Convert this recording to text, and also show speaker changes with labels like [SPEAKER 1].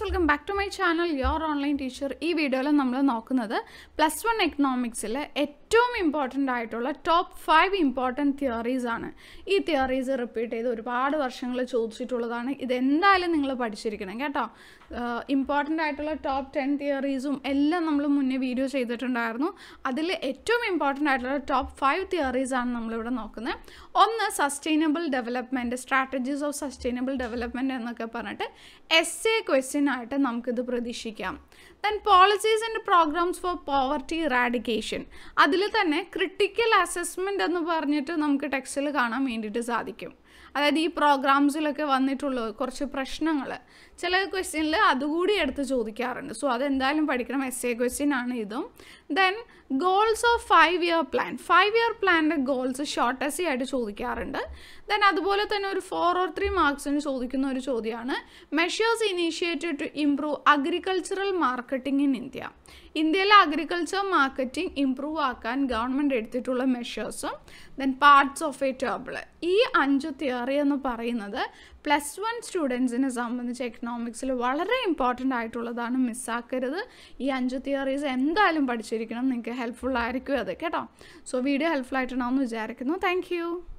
[SPEAKER 1] welcome back to my channel your online teacher ഈ വീഡിയോയിൽ നമ്മൾ നോക്കുന്നത് പ്ലസ് വൺ എക്കണോമിക്സിലെ ഏറ്റവും ഇമ്പോർട്ടൻ്റ് ആയിട്ടുള്ള ടോപ്പ് ഫൈവ് ഇമ്പോർട്ടൻറ്റ് തിയറീസ് ആണ് ഈ തിയറീസ് റിപ്പീറ്റ് ചെയ്ത് ഒരുപാട് വർഷങ്ങൾ ചോദിച്ചിട്ടുള്ളതാണ് ഇതെന്തായാലും നിങ്ങൾ പഠിച്ചിരിക്കണം കേട്ടോ ഇമ്പോർട്ടൻ്റ് ആയിട്ടുള്ള ടോപ്പ് ടെൻ തിയറീസും എല്ലാം നമ്മൾ മുന്നേ വീഡിയോ ചെയ്തിട്ടുണ്ടായിരുന്നു അതിൽ ഏറ്റവും ഇമ്പോർട്ടൻ്റ് ആയിട്ടുള്ള ടോപ്പ് ഫൈവ് തിയറീസ് ആണ് നമ്മളിവിടെ നോക്കുന്നത് ഒന്ന് sustainable development strategies of sustainable development എന്നൊക്കെ പറഞ്ഞിട്ട് എസ് എ ക്വസ്റ്റ്യൻ ആയിട്ട് നമുക്കിത് പ്രതീക്ഷിക്കാം then policies and programmes for poverty eradication അതിൽ തന്നെ ക്രിട്ടിക്കൽ അസസ്മെൻ്റ് എന്ന് പറഞ്ഞിട്ട് നമുക്ക് ടെക്സ്റ്റിൽ കാണാൻ വേണ്ടിയിട്ട് സാധിക്കും അതായത് ഈ പ്രോഗ്രാംസിലൊക്കെ വന്നിട്ടുള്ള കുറച്ച് പ്രശ്നങ്ങൾ ചില ക്വസ്റ്റ്യനിൽ അതുകൂടി എടുത്ത് ചോദിക്കാറുണ്ട് സോ അതെന്തായാലും പഠിക്കണം എസ് എ ക്വസ്റ്റ്യൻ ആണ് ഇതും then goals of five year plan five year പ്ലാനിൻ്റെ ഗോൾസ് ഷോർട്ട് എസ് ആയിട്ട് ചോദിക്കാറുണ്ട് ദെൻ അതുപോലെ തന്നെ ഒരു ഫോർ ഓർ ത്രീ മാർക്സിന് ചോദിക്കുന്ന ഒരു ചോദ്യമാണ് measures initiated to improve agricultural marketing in India ഇന്ത്യയിലെ അഗ്രികൾച്ചർ മാർക്കറ്റിംഗ് ഇംപ്രൂവ് ആക്കാൻ ഗവൺമെൻറ് എടുത്തിട്ടുള്ള മെഷേഴ്സും then parts of a table ഈ അഞ്ച് തിയറി എന്ന് പറയുന്നത് പ്ലസ് വൺ സ്റ്റുഡൻസിനെ സംബന്ധിച്ച് എക്കണോമിക്സിൽ വളരെ ഇമ്പോർട്ടൻ്റ് ആയിട്ടുള്ളതാണ് മിസ്സാക്കരുത് ഈ അഞ്ച് തിയറീസ് എന്തായാലും പഠിച്ചിരിക്കണം നിങ്ങൾക്ക് ഹെൽപ്ഫുൾ ആയിരിക്കും അത് കേട്ടോ സോ വീഡിയോ ഹെൽപ്ഫുൾ ആയിട്ടുണ്ടാവുമെന്ന് വിചാരിക്കുന്നു താങ്ക്